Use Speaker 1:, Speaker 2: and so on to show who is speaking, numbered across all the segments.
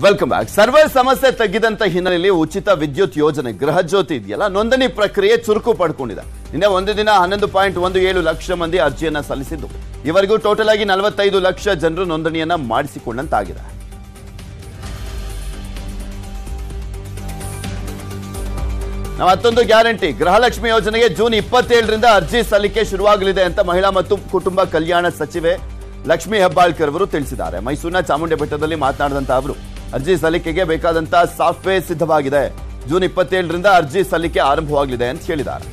Speaker 1: welcome back server ಸಮಸ್ಯೆ ತಗ್ಗಿದಂತ ಹಿನ್ನೆಲೆಯಲ್ಲಿ ಉಚಿತ ವಿದ್ಯುತ್ ಯೋಜನೆ ಗೃಹ ಜ್ಯೋತಿ ಇದೆಯಲ್ಲ ನೋಂದಣಿ ಪ್ರಕ್ರಿಯೆ ಚುರುಕು ಪಡ್ಕೊಂಡಿದೆ ನಿನ್ನೆ ಒಂದು ದಿನ ಹನ್ನೊಂದು ಪಾಯಿಂಟ್ ಒಂದು ಏಳು ಲಕ್ಷ ಮಂದಿ ಅರ್ಜಿಯನ್ನ ಸಲ್ಲಿಸಿದ್ದು ಇವರಿಗೂ ಟೋಟಲ್ ಆಗಿ ನಲವತ್ತೈದು ಲಕ್ಷ ಜನರು ನೋಂದಣಿಯನ್ನ ಮಾಡಿಸಿಕೊಂಡಂತಾಗಿದೆ ನಾವು ಮತ್ತೊಂದು ಗ್ಯಾರಂಟಿ ಗೃಹಲಕ್ಷ್ಮಿ ಯೋಜನೆಗೆ ಜೂನ್ ಇಪ್ಪತ್ತೇಳರಿಂದ ಅರ್ಜಿ ಸಲ್ಲಿಕೆ ಶುರುವಾಗಲಿದೆ ಅಂತ ಮಹಿಳಾ ಮತ್ತು ಕುಟುಂಬ ಕಲ್ಯಾಣ ಸಚಿವೆ ಲಕ್ಷ್ಮಿ ಹೆಬ್ಬಾಳ್ಕರ್ ಅವರು ತಿಳಿಸಿದ್ದಾರೆ ಮೈಸೂರಿನ ಚಾಮುಂಡಿ ಬೆಟ್ಟದಲ್ಲಿ ಮಾತನಾಡಿದಂತ ಅವರು ಅರ್ಜಿ ಸಲ್ಲಿಕೆಗೆ ಬೇಕಾದಂತ ಸಾಫ್ಟ್ವೇರ್ ಸಿದ್ಧವಾಗಿದೆ ಜೂನ್ ಇಪ್ಪತ್ತೇಳರಿಂದ ಅರ್ಜಿ ಸಲ್ಲಿಕೆ ಆರಂಭವಾಗಲಿದೆ ಅಂತ ಹೇಳಿದ್ದಾರೆ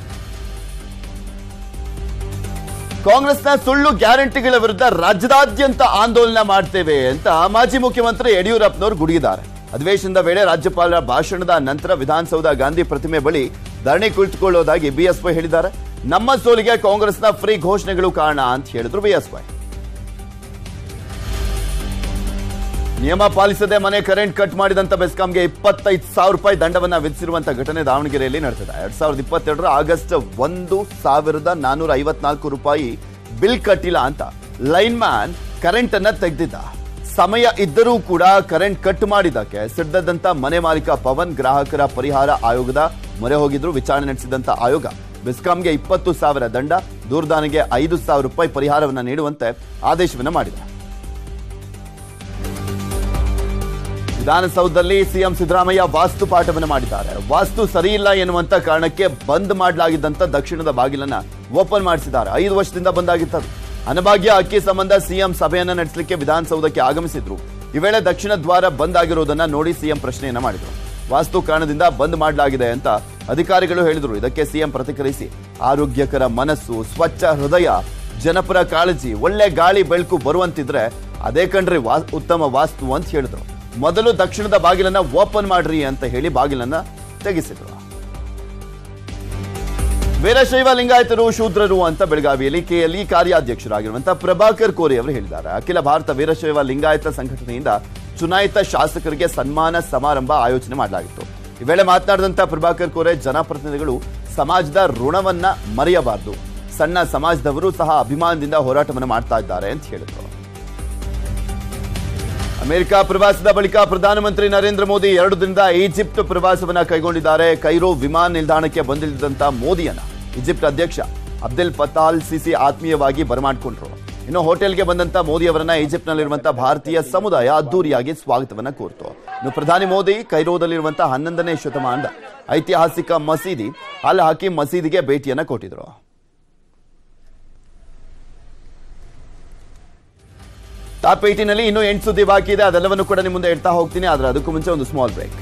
Speaker 1: ಕಾಂಗ್ರೆಸ್ನ ಸುಳ್ಳು ಗ್ಯಾರಂಟಿಗಳ ವಿರುದ್ಧ ರಾಜ್ಯದಾದ್ಯಂತ ಆಂದೋಲನ ಮಾಡ್ತೇವೆ ಅಂತ ಮಾಜಿ ಮುಖ್ಯಮಂತ್ರಿ ಯಡಿಯೂರಪ್ಪನವರು ಗುಡುಗಿದ್ದಾರೆ ಅಧಿವೇಶನದ ವೇಳೆ ರಾಜ್ಯಪಾಲರ ಭಾಷಣದ ನಂತರ ವಿಧಾನಸೌಧ ಗಾಂಧಿ ಪ್ರತಿಮೆ ಬಳಿ ಧರಣಿ ಕುಳಿತುಕೊಳ್ಳೋದಾಗಿ ಬಿಎಸ್ವೈ ಹೇಳಿದ್ದಾರೆ ನಮ್ಮ ಸೋಲಿಗೆ ಕಾಂಗ್ರೆಸ್ನ ಫ್ರೀ ಘೋಷಣೆಗಳು ಕಾರಣ ಅಂತ ಹೇಳಿದ್ರು ಬಿಎಸ್ವೈ ನಿಯಮ ಪಾಲಿಸದೆ ಮನೆ ಕರೆಂಟ್ ಕಟ್ ಮಾಡಿದಂತ ಬೆಸ್ಕಾಂಗೆ ಇಪ್ಪತ್ತೈದು ಸಾವಿರ ರೂಪಾಯಿ ದಂಡವನ್ನ ವಿಧಿಸಿರುವಂತ ಘಟನೆ ದಾವಣಗೆರೆಯಲ್ಲಿ ನಡೆದಿದೆ ಎರಡ್ ಸಾವಿರದ ಇಪ್ಪತ್ತೆರಡರ ಆಗಸ್ಟ್ ಒಂದು ಸಾವಿರದ ನಾನೂರ ಐವತ್ನಾಲ್ಕು ರೂಪಾಯಿ ಬಿಲ್ ಕಟ್ಟಿಲ್ಲ ಅಂತ ಲೈನ್ ಮ್ಯಾನ್ ಕರೆಂಟ್ ಅನ್ನ ತೆಗೆದಿದ್ದ ಸಮಯ ಇದ್ದರೂ ಕೂಡ ಕರೆಂಟ್ ಕಟ್ ಮಾಡಿದ್ದಕ್ಕೆ ಸಿಡ್ದದಂತ ಮನೆ ಮಾಲೀಕ ಪವನ್ ಗ್ರಾಹಕರ ಪರಿಹಾರ ಆಯೋಗದ ಮೊರೆ ಹೋಗಿದ್ರು ವಿಚಾರಣೆ ನಡೆಸಿದಂತ ಆಯೋಗ ಬೆಸ್ಕಾಂಗೆ ಇಪ್ಪತ್ತು ಸಾವಿರ ದಂಡ ದೂರದಾನಿಗೆ ಐದು ಸಾವಿರ ರೂಪಾಯಿ ಪರಿಹಾರವನ್ನ ನೀಡುವಂತೆ ಆದೇಶವನ್ನ ಮಾಡಿದೆ ವಿಧಾನಸೌಧದಲ್ಲಿ ಸಿಎಂ ಸಿದ್ದರಾಮಯ್ಯ ವಾಸ್ತು ಪಾಠವನ್ನು ಮಾಡಿದ್ದಾರೆ ವಾಸ್ತು ಸರಿಯಿಲ್ಲ ಎನ್ನುವಂತ ಕಾರಣಕ್ಕೆ ಬಂದ್ ಮಾಡಲಾಗಿದ್ದಂತ ದಕ್ಷಿಣದ ಬಾಗಿಲನ್ನ ಓಪನ್ ಮಾಡಿಸಿದ್ದಾರೆ ಐದು ವರ್ಷದಿಂದ ಬಂದ್ ಆಗಿತ್ತದು ಅನಭಾಗ್ಯ ಅಕ್ಕಿ ಸಂಬಂಧ ಸಿಎಂ ಸಭೆಯನ್ನ ನಡೆಸಲಿಕ್ಕೆ ವಿಧಾನಸೌಧಕ್ಕೆ ಆಗಮಿಸಿದ್ರು ಈ ವೇಳೆ ದಕ್ಷಿಣ ದ್ವಾರ ಬಂದ್ ಆಗಿರುವುದನ್ನ ನೋಡಿ ಸಿಎಂ ಪ್ರಶ್ನೆಯನ್ನ ಮಾಡಿದ್ರು ವಾಸ್ತು ಕಾರಣದಿಂದ ಬಂದ್ ಮಾಡಲಾಗಿದೆ ಅಂತ ಅಧಿಕಾರಿಗಳು ಹೇಳಿದ್ರು ಇದಕ್ಕೆ ಸಿಎಂ ಪ್ರತಿಕ್ರಿಯಿಸಿ ಆರೋಗ್ಯಕರ ಮನಸ್ಸು ಸ್ವಚ್ಛ ಹೃದಯ ಜನಪರ ಕಾಳಜಿ ಒಳ್ಳೆ ಗಾಳಿ ಬೆಳಕು ಬರುವಂತಿದ್ರೆ ಅದೇ ಕಣ್ರಿ ವಾ ಉತ್ತಮ ವಾಸ್ತು ಅಂತ ಹೇಳಿದ್ರು ಮೊದಲು ದಕ್ಷಿಣದ ಬಾಗಿಲನ್ನ ಓಪನ್ ಮಾಡ್ರಿ ಅಂತ ಹೇಳಿ ಬಾಗಿಲನ್ನ ತೆಗೆಸಿದ್ರು ವೀರಶೈವ ಲಿಂಗಾಯತರು ಶೂದ್ರರು ಅಂತ ಬೆಳಗಾವಿಯಲ್ಲಿ ಕೆಎಲ್ಇ ಕಾರ್ಯಾಧ್ಯಕ್ಷರಾಗಿರುವಂತಹ ಪ್ರಭಾಕರ್ ಕೋರಿ ಅವರು ಹೇಳಿದ್ದಾರೆ ಅಖಿಲ ಭಾರತ ವೀರಶೈವ ಲಿಂಗಾಯತ ಸಂಘಟನೆಯಿಂದ ಚುನಾಯಿತ ಶಾಸಕರಿಗೆ ಸನ್ಮಾನ ಸಮಾರಂಭ ಆಯೋಜನೆ ಮಾಡಲಾಗಿತ್ತು ಈ ವೇಳೆ ಮಾತನಾಡಿದಂತ ಪ್ರಭಾಕರ್ ಕೋರೆ ಜನಪ್ರತಿನಿಧಿಗಳು ಸಮಾಜದ ಋಣವನ್ನ ಮರೆಯಬಾರದು ಸಣ್ಣ ಸಮಾಜದವರು ಸಹ ಅಭಿಮಾನದಿಂದ ಹೋರಾಟವನ್ನು ಮಾಡ್ತಾ ಇದ್ದಾರೆ ಅಂತ ಹೇಳಿದರು ಅಮೆರಿಕ ಪ್ರವಾಸದ ಬಳಿಕ ಪ್ರಧಾನಮಂತ್ರಿ ನರೇಂದ್ರ ಮೋದಿ ಎರಡು ದಿನದ ಈಜಿಪ್ಟ್ ಪ್ರವಾಸವನ್ನ ಕೈಗೊಂಡಿದ್ದಾರೆ ಕೈರೋ ವಿಮಾನ ನಿಲ್ದಾಣಕ್ಕೆ ಬಂದಿಳಿದಂತ ಮೋದಿಯನ್ನ ಈಜಿಪ್ಟ್ ಅಧ್ಯಕ್ಷ ಅಬ್ದೆಲ್ ಫತಾಲ್ ಸಿಸಿ ಆತ್ಮೀಯವಾಗಿ ಬರಮಾಡಿಕೊಂಡ್ರು ಇನ್ನು ಹೋಟೆಲ್ಗೆ ಬಂದಂತ ಮೋದಿ ಅವರನ್ನ ಈಜಿಪ್ಟ್ನಲ್ಲಿರುವಂತಹ ಭಾರತೀಯ ಸಮುದಾಯ ಅದ್ದೂರಿಯಾಗಿ ಸ್ವಾಗತವನ್ನ ಕೋರ್ತು ಇನ್ನು ಪ್ರಧಾನಿ ಮೋದಿ ಕೈರೋದಲ್ಲಿರುವಂತಹ ಹನ್ನೊಂದನೇ ಶತಮಾನದ ಐತಿಹಾಸಿಕ ಮಸೀದಿ ಅಲ್ ಹಕೀಂ ಮಸೀದಿಗೆ ಭೇಟಿಯನ್ನ ಕೊಟ್ಟಿದ್ರು ಟಾಪ್ ಏಟಿನಲ್ಲಿ ಇನ್ನೂ ಎಂಟು ಸುದ್ದಿ ಬಾಕಿ ಇದೆ ಅದೆಲ್ಲವನ್ನು ಕೂಡ ನಿಮ್ಮ ಮುಂದೆ ಇಡ್ತಾ ಹೋಗ್ತೀನಿ ಆದ್ರೆ ಅದಕ್ಕೂ ಮುಂಚೆ ಒಂದು ಸ್ಮಾಲ್ ಬ್ರೇಕ್